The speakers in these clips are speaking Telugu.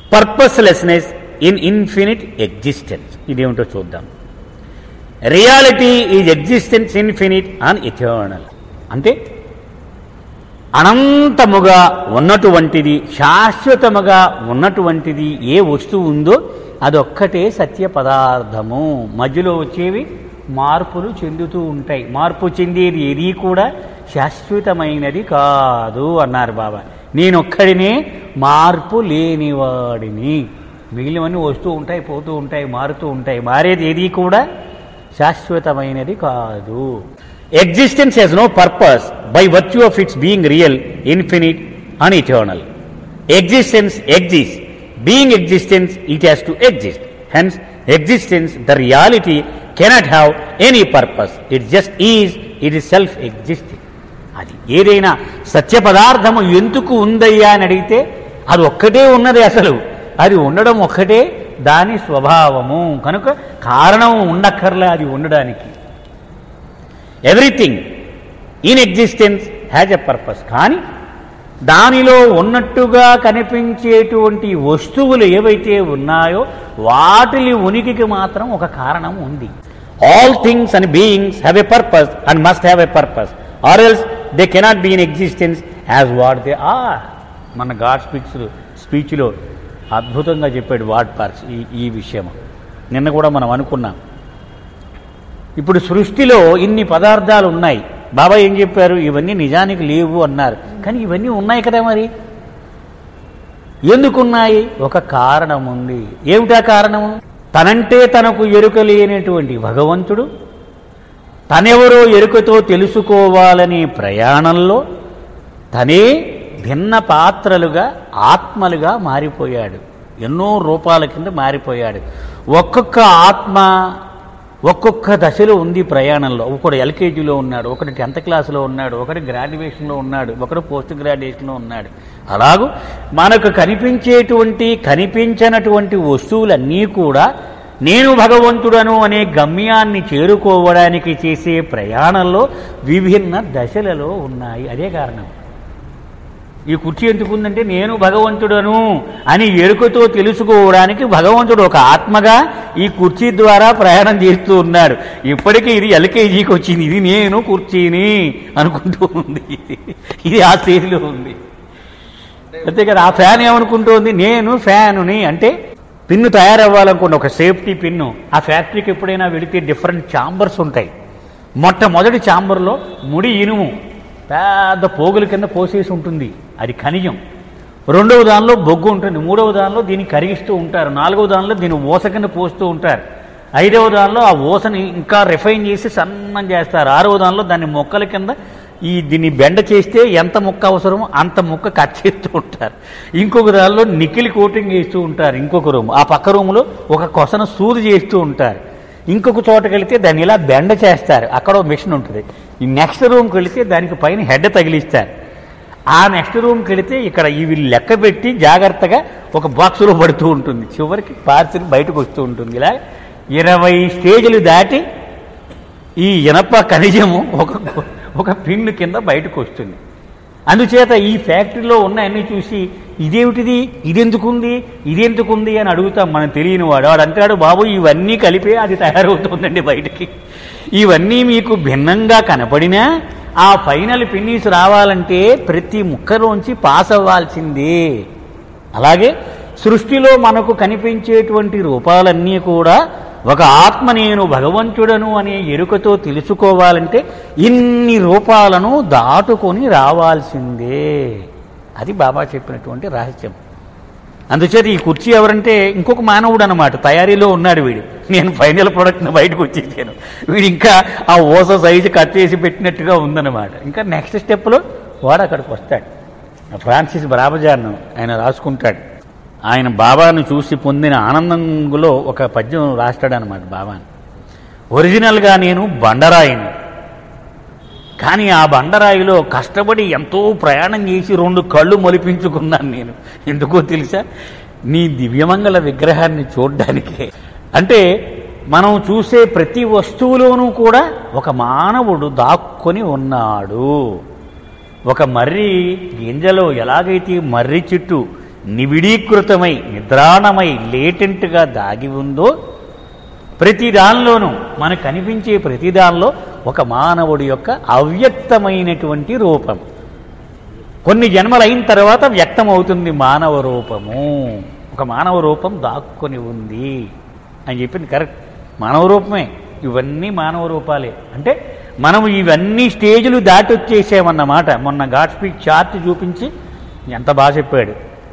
పర్పస్లెస్నెస్ ఇన్ ఇన్ఫినిట్ ఎగ్జిస్టెన్స్ ఇదేమిటో చూద్దాం reality is existence infinite and eternal అంటే అనంతముగా ఉన్నటువంటిది శాశ్వతముగా ఉన్నటువంటిది ఏ వస్తువు ఉందో అదొక్కటే సత్య పదార్థము మధ్యలో వచ్చేవి మార్పులు చెందుతూ ఉంటాయి మార్పు చెందేది ఏది కూడా శాశ్వతమైనది కాదు అన్నారు బాబా నేనొక్కడినే మార్పు లేనివాడిని మిగిలినవన్నీ వస్తూ ఉంటాయి పోతూ ఉంటాయి మారుతూ ఉంటాయి మారేది ఏది కూడా శాశ్వతమైనది కాదు existence has no purpose by virtue of its being real infinite and eternal existence exist being existence it has to exist hence existence the reality cannot have any purpose it just is it is self existing అది ఏదైనా సత్య పదార్థము ఎందుకు ఉందయ్యా అని అడిగితే అది ఒక్కటే ఉన్నది అసలు అది ఉండడం ఒక్కటే దాని స్వభావము కనుక కారణం ఉండక్కర్లే అది ఉండడానికి everything in existence has a purpose కానీ దానిలో ఉన్నట్టుగా కనిపించేటువంటి వస్తువులు ఏవైతే ఉన్నాయో వాటి ఉనికికి మాత్రం ఒక కారణం ఉంది all things and beings have a purpose and must have a purpose or else they cannot be in existence as what they are మన గాడ్ స్పీక్స్ స్పీచ్లో అద్భుతంగా చెప్పాడు వాట్ పార్ట్స్ ఈ ఈ విషయం నిన్న కూడా మనం అనుకున్నాం ఇప్పుడు సృష్టిలో ఇన్ని పదార్థాలు ఉన్నాయి బాబా ఏం చెప్పారు ఇవన్నీ నిజానికి లేవు అన్నారు కానీ ఇవన్నీ ఉన్నాయి కదా మరి ఎందుకున్నాయి ఒక కారణం ఉంది ఏమిటా కారణము తనంటే తనకు ఎరుక లేనటువంటి భగవంతుడు తనెవరో ఎరుకతో తెలుసుకోవాలనే ప్రయాణంలో తనే భిన్న పాత్రలుగా ఆత్మలుగా మారిపోయాడు ఎన్నో రూపాల కింద మారిపోయాడు ఒక్కొక్క ఆత్మ ఒక్కొక్క దశలో ఉంది ప్రయాణంలో ఒకడు ఎల్కేజీలో ఉన్నాడు ఒకటి టెన్త్ క్లాస్లో ఉన్నాడు ఒకటి గ్రాడ్యుయేషన్లో ఉన్నాడు ఒకడు పోస్ట్ గ్రాడ్యుయేషన్లో ఉన్నాడు అలాగూ మనకు కనిపించేటువంటి కనిపించనటువంటి వస్తువులన్నీ కూడా నేను భగవంతుడను అనే గమ్యాన్ని చేరుకోవడానికి చేసే ప్రయాణంలో విభిన్న దశలలో ఉన్నాయి అదే కారణం ఈ కుర్చీ ఎందుకుందంటే నేను భగవంతుడను అని ఎరుకతో తెలుసుకోవడానికి భగవంతుడు ఒక ఆత్మగా ఈ కుర్చీ ద్వారా ప్రయాణం చేస్తూ ఉన్నాడు ఇప్పటికీ ఇది ఎల్కేజీకి వచ్చింది ఇది నేను కుర్చీని అనుకుంటూ ఉంది ఇది ఆ స్టేజ్లో ఉంది అంతే కదా ఆ ఫ్యాన్ ఏమనుకుంటోంది నేను ఫ్యానుని అంటే పిన్ను తయారవ్వాలనుకోండి ఒక సేఫ్టీ పిన్ను ఆ ఫ్యాక్టరీకి ఎప్పుడైనా వెళితే డిఫరెంట్ ఛాంబర్స్ ఉంటాయి మొట్టమొదటి ఛాంబర్లో ముడి ఇనుము పెద్ద పోగుల కింద పోసేసి ఉంటుంది అది ఖనిజం రెండవ దానిలో బొగ్గు ఉంటుంది మూడవ దానిలో దీన్ని కరిగిస్తూ ఉంటారు నాలుగవ దానిలో దీన్ని ఊస కింద పోస్తూ ఉంటారు ఐదవ దానిలో ఆ ఊసని ఇంకా రిఫైన్ చేసి సన్నం చేస్తారు ఆరవ దానిలో దాన్ని మొక్కల కింద ఈ దీన్ని బెండ చేస్తే ఎంత ముక్క అవసరమో అంత ముక్క కట్ చేస్తూ ఉంటారు ఇంకొక దానిలో నికిలి కోటింగ్ వేస్తూ ఉంటారు ఇంకొక రూమ్ ఆ పక్క రూములో ఒక కొసన సూది చేస్తూ ఉంటారు ఇంకొక చోటకి వెళితే దాన్ని ఇలా బెండ చేస్తారు అక్కడ ఒక మిషన్ ఉంటుంది ఈ నెక్స్ట్ రూమ్కి వెళితే దానికి పైన హెడ్ తగిలిస్తారు ఆ నెక్స్ట్ రూమ్కి వెళితే ఇక్కడ ఇవి లెక్క పెట్టి జాగ్రత్తగా ఒక బాక్సులో పడుతూ ఉంటుంది చివరికి పార్సిల్ బయటకు వస్తూ ఉంటుంది ఇలా ఇరవై స్టేజ్లు దాటి ఈ ఇనప ఖనిజము ఒక ఒక పిన్ను కింద బయటకు వస్తుంది అందుచేత ఈ ఫ్యాక్టరీలో ఉన్నాయన్నీ చూసి ఇదేమిటిది ఇదెందుకుంది ఇదెందుకుంది అని అడుగుతాం మనం తెలియని వాడు వాడు అంటాడు బాబు ఇవన్నీ కలిపే అది తయారవుతుందండి బయటికి ఇవన్నీ మీకు భిన్నంగా కనపడినా ఆ ఫైనల్ ఫినిష్ రావాలంటే ప్రతి ముక్కలోంచి పాస్ అవ్వాల్సిందే అలాగే సృష్టిలో మనకు కనిపించేటువంటి రూపాలన్నీ కూడా ఒక ఆత్మ నేను భగవంతుడను అనే ఎరుకతో తెలుసుకోవాలంటే ఇన్ని రూపాలను దాటుకొని రావాల్సిందే అది బాబా చెప్పినటువంటి రహస్యం అందుచేత ఈ కుర్చీ ఎవరంటే ఇంకొక మానవుడు అనమాట తయారీలో ఉన్నాడు వీడు నేను ఫైనల్ ప్రోడక్ట్ని బయటకు వచ్చేసాను వీడు ఇంకా ఆ ఓస సైజు కట్ చేసి పెట్టినట్టుగా ఉందన్నమాట ఇంకా నెక్స్ట్ స్టెప్లో వాడు అక్కడికి వస్తాడు ఫ్రాన్సిస్ బ్రాబజాన్ ఆయన రాసుకుంటాడు ఆయన బాబాను చూసి పొందిన ఆనందంలో ఒక పద్యం రాస్తాడనమాట బాబాని ఒరిజినల్గా నేను బండరాయిని కానీ ఆ బండరాయిలో కష్టపడి ఎంతో ప్రయాణం చేసి రెండు కళ్ళు మొలిపించుకున్నాను నేను ఎందుకో తెలుసా నీ దివ్యమంగళ విగ్రహాన్ని చూడ్డానికే అంటే మనం చూసే ప్రతి వస్తువులోనూ కూడా ఒక మానవుడు దాక్కొని ఉన్నాడు ఒక మర్రి గింజలో ఎలాగైతే మర్రి చెట్టు నివిడీకృతమై నిద్రాణమై లేటెంట్గా దాగి ఉందో ప్రతి దానిలోనూ మనకు కనిపించే ప్రతి దానిలో ఒక మానవుడి యొక్క అవ్యక్తమైనటువంటి రూపం కొన్ని జన్మలు అయిన తర్వాత వ్యక్తమవుతుంది మానవ రూపము ఒక మానవ రూపం దాక్కుని ఉంది అని చెప్పింది కరెక్ట్ మానవ రూపమే ఇవన్నీ మానవ రూపాలే అంటే మనం ఇవన్నీ స్టేజ్లు దాటి వచ్చేసామన్నమాట మొన్న గాడ్ స్పీక్ చార్ట్ చూపించి ఎంత బాగా చెప్పాడు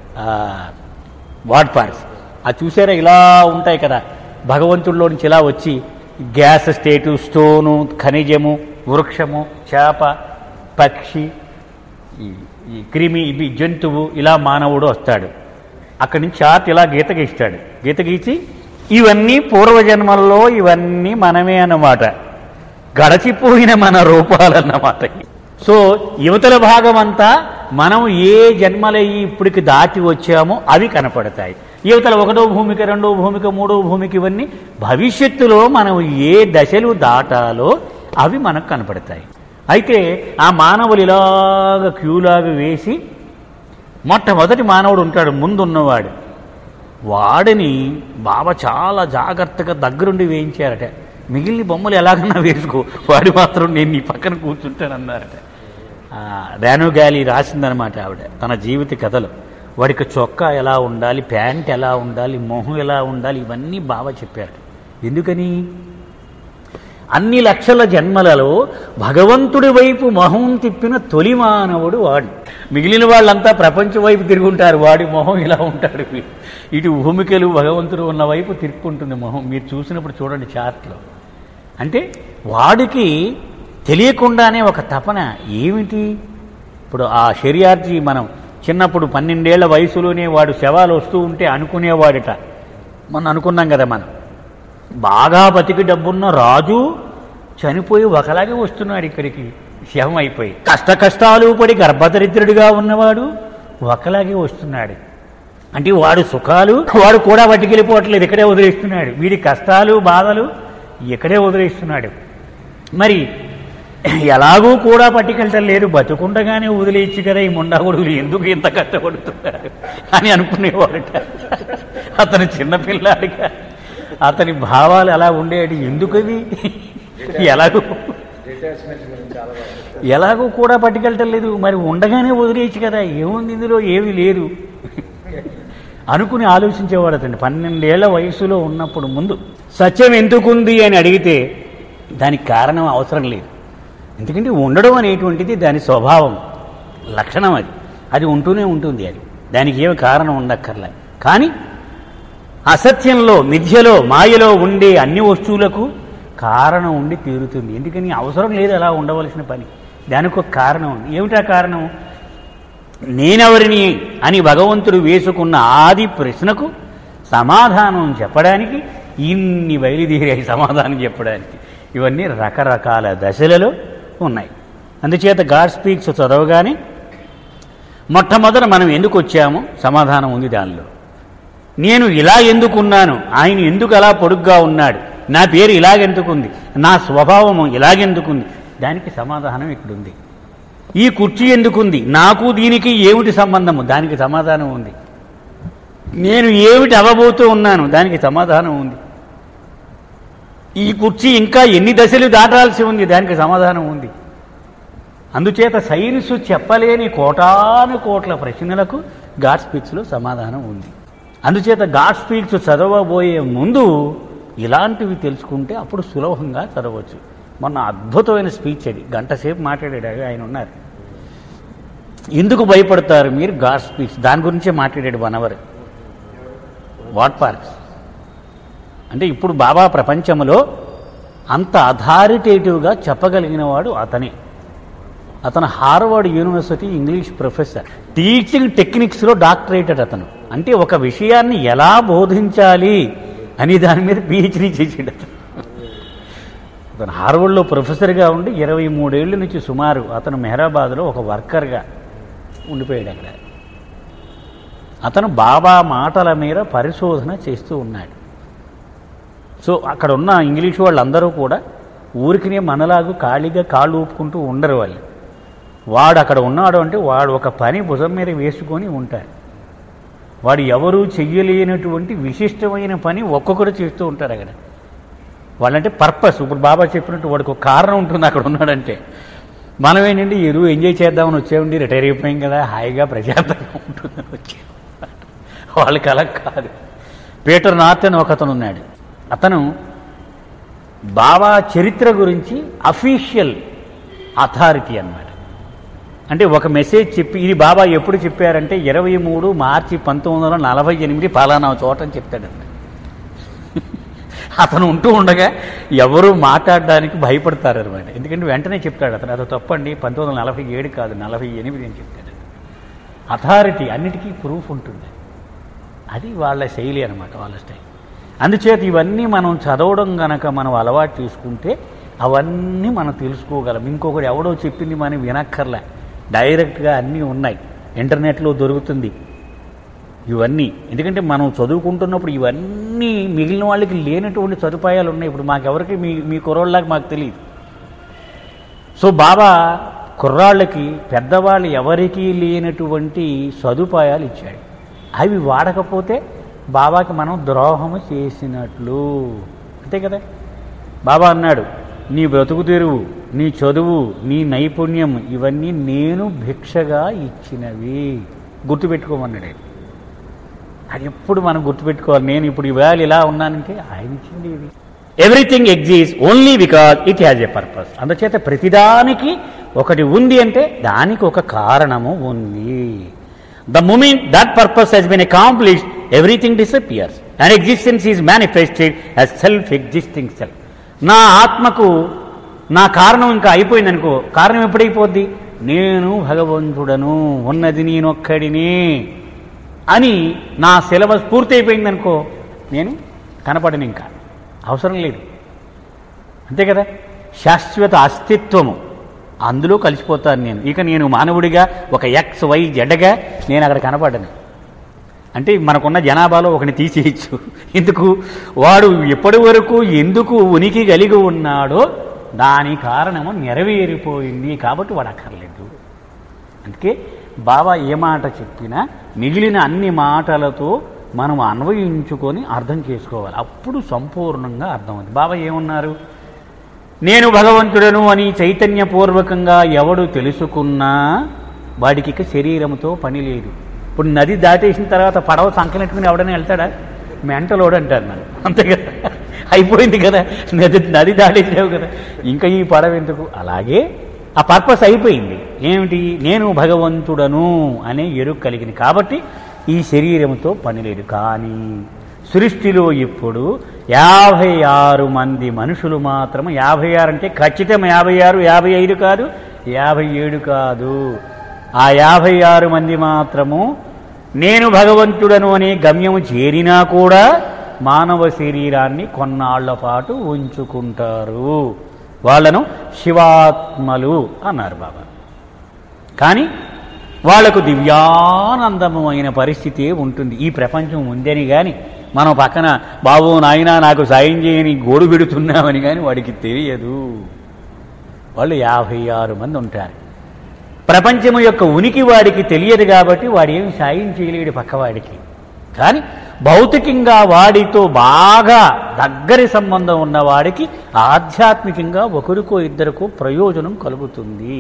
వాట్ పార్ట్స్ అది చూసారా ఇలా ఉంటాయి కదా భగవంతుడిలో నుంచి ఇలా వచ్చి గ్యాస్ స్టేటు స్టోను ఖనిజము వృక్షము చేప పక్షి ఈ ఈ క్రిమి ఇవి జంతువు ఇలా మానవుడు వస్తాడు అక్కడి నుంచి చార్ట్ ఇలా గీత గీస్తాడు గీత గీసి ఇవన్నీ పూర్వజన్మల్లో ఇవన్నీ మనమే అన్నమాట గడచిపోయిన మన రూపాలన్నమాట సో యువతల భాగం అంతా మనం ఏ జన్మలయ్యి ఇప్పటికి దాటి వచ్చామో అవి కనపడతాయి యువతల ఒకటో భూమిక రెండో భూమిక మూడో భూమిక ఇవన్నీ భవిష్యత్తులో మనం ఏ దశలు దాటాలో అవి మనకు కనపడతాయి అయితే ఆ మానవులు ఇలాగ క్యూలాగా వేసి మొట్టమొదటి మానవుడు ఉంటాడు ముందున్నవాడు వాడిని బాబా చాలా జాగ్రత్తగా దగ్గరుండి వేయించారట మిగిలిన బొమ్మలు ఎలాగన్నా వేసుకో వాడి మాత్రం నేను నీ పక్కన కూర్చుంటానన్నారట ఆ, రాను గాలి రాసిందనమాట ఆవిడ తన జీవిత కథలు వాడికి చొక్కా ఎలా ఉండాలి ప్యాంట్ ఎలా ఉండాలి మొహం ఎలా ఉండాలి ఇవన్నీ బాగా చెప్పారు ఎందుకని అన్ని లక్షల జన్మలలో భగవంతుడి వైపు మొహం తిప్పిన తొలి మానవుడు వాడు మిగిలిన వాళ్ళంతా ప్రపంచం వైపు తిరుగుంటారు వాడి మొహం ఇలా ఉంటాడు ఇటు భూమికలు భగవంతుడు ఉన్న వైపు తిరుక్కుంటుంది మొహం మీరు చూసినప్పుడు చూడండి చార్ట్లో అంటే వాడికి తెలియకుండానే ఒక తపన ఏమిటి ఇప్పుడు ఆ షరియార్జీ మనం చిన్నప్పుడు పన్నెండేళ్ల వయసులోనే వాడు శవాలు వస్తూ ఉంటే అనుకునేవాడట మొన్న అనుకున్నాం కదా మనం బాగా బతికి డబ్బున్న రాజు చనిపోయి ఒకలాగే వస్తున్నాడు ఇక్కడికి శవం అయిపోయి కష్ట కష్టాలు పడి గర్భదరిద్రుడిగా ఉన్నవాడు ఒకలాగే వస్తున్నాడు అంటే వాడు సుఖాలు వాడు కూడా పట్టుకెళ్ళిపోవట్లేదు ఇక్కడే వదిలేస్తున్నాడు వీడి కష్టాలు బాధలు ఇక్కడే వదిలేస్తున్నాడు మరి ఎలాగూ కూడా పట్టుకెళ్ళటం లేదు బతుకుండగానే వదిలేయచ్చు కదా ఈ ముండాగొడుగులు ఎందుకు ఇంత కష్టపడుతున్నారు అని అనుకునేవాడట అతను చిన్నపిల్లాడిగా అతని భావాలు ఎలా ఉండేవి ఎందుకవి ఎలాగో ఎలాగో కూడా పట్టుకెళ్ళటం లేదు మరి ఉండగానే వదిలేయచ్చు కదా ఏముంది ఇందులో ఏమీ లేదు అనుకుని ఆలోచించేవాడు అతను పన్నెండేళ్ల వయసులో ఉన్నప్పుడు ముందు సత్యం ఎందుకుంది అని అడిగితే దానికి కారణం అవసరం లేదు ఎందుకంటే ఉండడం అనేటువంటిది దాని స్వభావం లక్షణం అది అది ఉంటూనే ఉంటుంది అది దానికి ఏమి కారణం ఉండక్కర్లే కానీ అసత్యంలో మిథ్యలో మాయలో ఉండే అన్ని వస్తువులకు కారణం ఉండి తీరుతుంది ఎందుకని అవసరం లేదు అలా ఉండవలసిన పని దానికి ఒక కారణం ఉంది ఏమిటా కారణం నేనెవరిని అని భగవంతుడు వేసుకున్న ఆది ప్రశ్నకు సమాధానం చెప్పడానికి ఇన్ని బయలుదేరాయి సమాధానం చెప్పడానికి ఇవన్నీ రకరకాల దశలలో ఉన్నాయి అందుచేత గాడ్ స్పీక్స్ చదవగానే మొట్టమొదట మనం ఎందుకు వచ్చామో సమాధానం ఉంది దానిలో నేను ఇలా ఎందుకున్నాను ఆయన ఎందుకు అలా పొడుగ్గా ఉన్నాడు నా పేరు ఇలాగెందుకుంది నా స్వభావము ఇలాగెందుకుంది దానికి సమాధానం ఇక్కడుంది ఈ కుర్చీ ఎందుకుంది నాకు దీనికి ఏమిటి సంబంధము దానికి సమాధానం ఉంది నేను ఏమిటి అవ్వబోతూ ఉన్నాను దానికి సమాధానం ఉంది ఈ కుర్చీ ఇంకా ఎన్ని దశలు దాటాల్సి ఉంది దానికి సమాధానం ఉంది అందుచేత సైన్సు చెప్పలేని కోటాను కోట్ల ప్రశ్నలకు గాడ్ స్పీక్స్లో సమాధానం ఉంది అందుచేత గాడ్ స్పీక్స్ చదవబోయే ముందు ఇలాంటివి తెలుసుకుంటే అప్పుడు సులభంగా చదవచ్చు మొన్న అద్భుతమైన స్పీచ్ అది గంట సేపు మాట్లాడాడు అవి ఆయన ఉన్నారు ఎందుకు భయపడతారు మీరు గాడ్ స్పీచ్ దాని గురించే మాట్లాడాడు వన్ అవర్ వాట్ పార్క్స్ అంటే ఇప్పుడు బాబా ప్రపంచంలో అంత అథారిటేటివ్గా చెప్పగలిగిన వాడు అతనే అతను Harvard university English professor teaching టెక్నిక్స్లో డాక్టరేటెడ్ అతను అంటే ఒక విషయాన్ని ఎలా బోధించాలి అని దాని మీద పిహెచ్డీ చేసాడు అతను అతను హార్వర్డ్లో ప్రొఫెసర్గా ఉండి ఇరవై మూడేళ్ల నుంచి సుమారు అతను మెహరాబాద్లో ఒక వర్కర్గా ఉండిపోయాడు అక్కడ అతను బాబా మాటల మీద పరిశోధన చేస్తూ ఉన్నాడు సో అక్కడ ఉన్న ఇంగ్లీష్ వాళ్ళందరూ కూడా ఊరికినే మనలాగు ఖాళీగా కాళ్ళు ఊపుకుంటూ ఉండరు వాళ్ళు వాడు అక్కడ ఉన్నాడు అంటే వాడు ఒక పని భుజం మీద వేసుకొని ఉంటాడు వాడు ఎవరూ చెయ్యలేనటువంటి విశిష్టమైన పని ఒక్కొక్కరు చేస్తూ ఉంటారు అక్కడ వాళ్ళంటే పర్పస్ ఇప్పుడు బాబా చెప్పినట్టు వాడికి ఒక కారణం ఉంటుంది అక్కడ ఉన్నాడంటే మనం ఏంటంటే ఎరువు ఎంజాయ్ చేద్దామని వచ్చామండి రిటైర్ అయిపోయాం కదా హాయిగా ప్రశాంతంగా ఉంటుందని వచ్చాం వాళ్ళకి అలా కాదు పీటర్ నార్త్ అని ఒక అతను ఉన్నాడు అతను బాబా చరిత్ర గురించి అఫీషియల్ అథారిటీ అన్నమాట అంటే ఒక మెసేజ్ చెప్పి ఇది బాబా ఎప్పుడు చెప్పారంటే ఇరవై మూడు మార్చి పంతొమ్మిది వందల నలభై ఎనిమిది పలానా చోట అని చెప్తాడంట అతను ఉంటూ ఉండగా ఎవరు మాట్లాడడానికి భయపడతారు అనమాట ఎందుకంటే వెంటనే చెప్తాడు అతను అది తప్పండి పంతొమ్మిది వందల నలభై ఏడు కాదు నలభై ఎనిమిది అని చెప్తాడు అథారిటీ అన్నిటికీ ప్రూఫ్ ఉంటుంది అది వాళ్ళ శైలి అనమాట వాళ్ళ స్టైల్ అందుచేత ఇవన్నీ మనం చదవడం గనక మనం అలవాటు చేసుకుంటే అవన్నీ మనం తెలుసుకోగలం ఇంకొకటి ఎవడో చెప్పింది మనం వినక్కర్లే డైరెక్ట్గా అన్నీ ఉన్నాయి ఇంటర్నెట్లో దొరుకుతుంది ఇవన్నీ ఎందుకంటే మనం చదువుకుంటున్నప్పుడు ఇవన్నీ మిగిలిన వాళ్ళకి లేనటువంటి సదుపాయాలు ఉన్నాయి ఇప్పుడు మాకెవరికి మీ మీ కుర్రోళ్ళకి మాకు తెలియదు సో బాబా కుర్రాళ్ళకి పెద్దవాళ్ళు ఎవరికీ లేనటువంటి సదుపాయాలు ఇచ్చాడు అవి వాడకపోతే బాబాకి మనం ద్రోహము చేసినట్లు అంతే కదా బాబా అన్నాడు నీ బ్రతుకు తెరువు నీ చదువు నీ నైపుణ్యం ఇవన్నీ నేను భిక్షగా ఇచ్చినవి గుర్తుపెట్టుకోమన్నాడు ఆయన. అది ఎప్పుడు మనం గుర్తుపెట్టుకోవాలి నేను ఇప్పుడు ఇవాళ ఇలా ఉన్నానంటే ఆయన ఇచ్చింది ఇది everything exist only because it has a purpose అందుచేత ప్రతిదానికి ఒకటి ఉంది అంటే దానికి ఒక కారణము ఉంది the moment that purpose has been accomplished everything disappears and existence is manifested as self existing self నా ఆత్మకు నా కారణం ఇంకా అయిపోయింది అనుకో కారణం ఎప్పుడైపోద్ది నేను భగవంతుడను ఉన్నది నేనొక్కడిని అని నా సిలబస్ పూర్తయిపోయింది అనుకో నేను కనపడను ఇంకా అవసరం లేదు అంతే కదా శాశ్వత అస్తిత్వము అందులో కలిసిపోతాను నేను ఇక నేను మానవుడిగా ఒక ఎక్స్ వై జెడ్గా నేను అక్కడ కనపడను అంటే మనకున్న జనాభాలో ఒకని తీసేయచ్చు ఎందుకు వాడు ఎప్పటి వరకు ఎందుకు ఉనికి కలిగి ఉన్నాడో దాని కారణము నెరవేరిపోయింది కాబట్టి వాడు అక్కర్లేదు అందుకే బాబా ఏ మాట చెప్పినా మిగిలిన అన్ని మాటలతో మనం అన్వయించుకొని అర్థం చేసుకోవాలి అప్పుడు సంపూర్ణంగా అర్థమవుతుంది బాబా ఏమన్నారు నేను భగవంతుడను అని చైతన్యపూర్వకంగా ఎవడు తెలుసుకున్నా వాడికి ఇక శరీరంతో పని లేదు ఇప్పుడు నది దాటేసిన తర్వాత పడవ సంకనెట్టుకుని ఎవడైనా వెళ్తాడా మెంటలోడు అంటారు నన్ను అంతే కదా అయిపోయింది కదా నది నది దాటేసావు కదా ఇంకా ఈ పడవ ఎందుకు అలాగే ఆ పర్పస్ అయిపోయింది ఏమిటి నేను భగవంతుడను అనే ఎరుకు కలిగింది కాబట్టి ఈ శరీరంతో పని లేదు కానీ సృష్టిలో ఇప్పుడు యాభై ఆరు మంది మనుషులు మాత్రం యాభై ఆరు అంటే ఖచ్చితం యాభై ఆరు యాభై ఐదు కాదు యాభై ఏడు కాదు ఆ యాభై ఆరు మంది మాత్రము నేను భగవంతుడను అనే గమ్యము చేరినా కూడా మానవ శరీరాన్ని కొన్నాళ్ల పాటు ఉంచుకుంటారు వాళ్ళను శివాత్మలు అన్నారు బాబా కానీ వాళ్లకు దివ్యానందము అయిన పరిస్థితి ఉంటుంది ఈ ప్రపంచం ఉందని కానీ మనం పక్కన బాబు నాయనా నాకు సాయం చేయని గోడు పెడుతున్నామని కానీ వాడికి తెలియదు వాళ్ళు యాభై ఆరు మంది ఉంటారు ప్రపంచము యొక్క ఉనికి వాడికి తెలియదు కాబట్టి వాడు ఏమి సాయం చేయలేడు పక్కవాడికి కానీ భౌతికంగా వాడితో బాగా దగ్గరి సంబంధం ఉన్నవాడికి ఆధ్యాత్మికంగా ఒకరికో ఇద్దరికో ప్రయోజనం కలుగుతుంది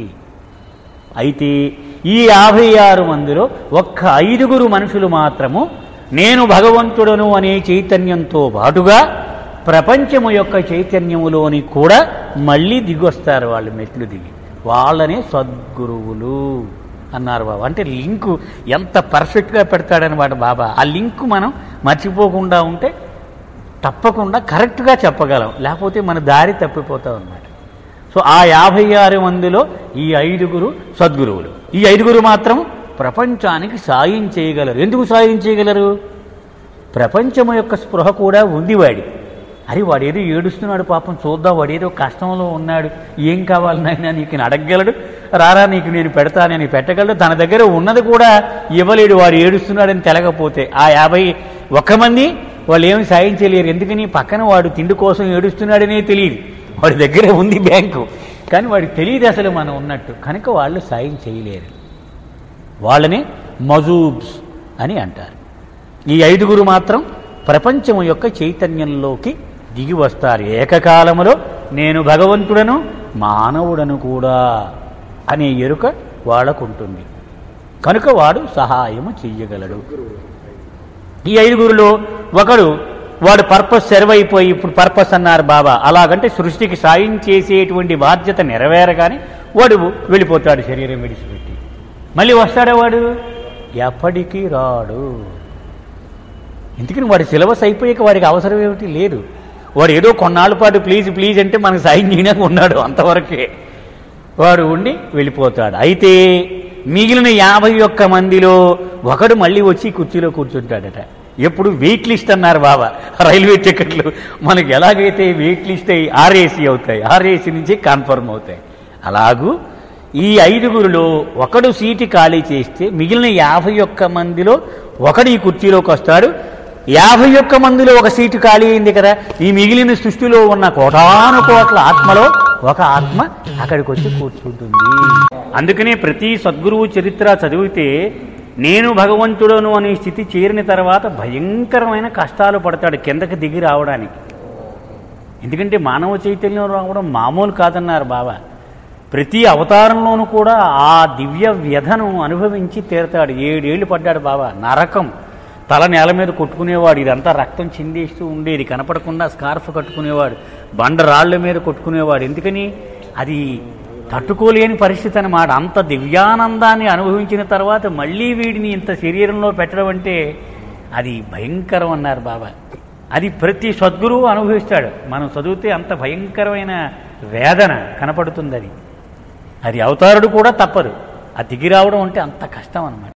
అయితే ఈ యాభై ఆరు మందిలో ఒక్క ఐదుగురు మనుషులు మాత్రము నేను భగవంతుడను అనే చైతన్యంతో పాటుగా ప్రపంచము యొక్క చైతన్యములోని కూడా మళ్ళీ దిగొస్తారు వాళ్ళు మెట్లు దిగి వాళ్ళనే సద్గురువులు అన్నారు బాబా అంటే లింకు ఎంత పర్ఫెక్ట్గా పెడతాడనమాట బాబా ఆ లింక్ మనం మర్చిపోకుండా ఉంటే తప్పకుండా కరెక్ట్గా చెప్పగలం లేకపోతే మన దారి తప్పిపోతాం అన్నమాట సో ఆ యాభై ఆరు మందిలో ఈ ఐదుగురు సద్గురువులు ఈ ఐదుగురు మాత్రం ప్రపంచానికి సాయం చేయగలరు ఎందుకు సాయం చేయగలరు ప్రపంచం యొక్క స్పృహ కూడా ఉంది వాడి అరే వాడు ఏదో ఏడుస్తున్నాడు పాపం చూద్దాం వాడు ఏదో కష్టంలో ఉన్నాడు ఏం కావాలి నాయనా నీకు నేను అడగగలడు రారా నీకు నేను పెడతానని పెట్టగలడు తన దగ్గర ఉన్నది కూడా ఇవ్వలేడు వాడు ఏడుస్తున్నాడని తెలగపోతే ఆ యాభై ఒక్క మంది వాళ్ళు ఏమి సాయం చేయలేరు ఎందుకని పక్కన వాడు తిండి కోసం ఏడుస్తున్నాడనే తెలియదు వాడి దగ్గర ఉంది బ్యాంకు కానీ వాడికి తెలియదు అసలు మనం ఉన్నట్టు కనుక వాళ్ళు సాయం చేయలేరు వాళ్ళని మజూబ్స్ అని అంటారు ఈ ఐదుగురు మాత్రం ప్రపంచం యొక్క చైతన్యంలోకి దిగి వస్తారు ఏకకాలములో నేను భగవంతుడను మానవుడను కూడా అనే ఎరుక వాళ్ళకుంటుంది కనుక వాడు సహాయము చెయ్యగలడు ఈ ఐదుగురిలో ఒకడు వాడు పర్పస్ సర్వ్ అయిపోయి ఇప్పుడు పర్పస్ అన్నారు బాబా అలాగంటే సృష్టికి సాయం చేసేటువంటి బాధ్యత నెరవేరగానే వాడు వెళ్ళిపోతాడు శరీరం విడిచిపెట్టి మళ్ళీ వస్తాడా వాడు ఎప్పటికీ రాడు ఎందుకని వాడి సిలబస్ అయిపోయాక వాడికి అవసరం ఏమిటి లేదు వాడు ఏదో కొన్నాళ్ళ పాటు ప్లీజ్ ప్లీజ్ అంటే మనకు సాయం చేయడానికి ఉన్నాడు అంతవరకే వాడు ఉండి వెళ్ళిపోతాడు అయితే మిగిలిన యాభై ఒక్క మందిలో ఒకడు మళ్ళీ వచ్చి కుర్చీలో కూర్చుంటాడట ఎప్పుడు వెయిట్ లిస్ట్ అన్నారు బాబా రైల్వే టికెట్లు మనకి ఎలాగైతే వెయిట్ లిస్ట్ అయ్యి ఆర్ఏసీ అవుతాయి ఆర్ఏసీ నుంచి కన్ఫర్మ్ అవుతాయి అలాగూ ఈ ఐదుగురిలో ఒకడు సీటు ఖాళీ చేస్తే మిగిలిన యాభై ఒక్క మందిలో ఒకడు ఈ కుర్చీలోకి వస్తాడు యాభై ఒక్క మందిలో ఒక సీటు ఖాళీ అయింది కదా ఈ మిగిలిన సృష్టిలో ఉన్న కోటాను కోట్ల ఆత్మలో ఒక ఆత్మ అక్కడికి వచ్చి కూర్చుంటుంది అందుకనే ప్రతి సద్గురువు చరిత్ర చదివితే నేను భగవంతుడను అనే స్థితి చేరిన తర్వాత భయంకరమైన కష్టాలు పడతాడు కిందకి దిగి రావడానికి ఎందుకంటే మానవ చైతన్యం రావడం మామూలు కాదన్నారు బాబా ప్రతి అవతారంలోనూ కూడా ఆ దివ్య వ్యధను అనుభవించి తీరతాడు ఏడేళ్లు పడ్డాడు బాబా నరకం తల నేల మీద కొట్టుకునేవాడు ఇదంతా రక్తం చిందేస్తూ ఉండేది కనపడకుండా స్కార్ఫ్ కట్టుకునేవాడు బండ రాళ్ల మీద కొట్టుకునేవాడు ఎందుకని అది తట్టుకోలేని పరిస్థితి అన్నమాట అంత దివ్యానందాన్ని అనుభవించిన తర్వాత మళ్ళీ వీడిని ఇంత శరీరంలో పెట్టడం అంటే అది భయంకరం అన్నారు బాబా అది ప్రతి సద్గురువు అనుభవిస్తాడు మనం చదివితే అంత భయంకరమైన వేదన కనపడుతుంది అది అది అవతారుడు కూడా తప్పదు ఆ దిగి రావడం అంటే అంత కష్టం అన్నమాట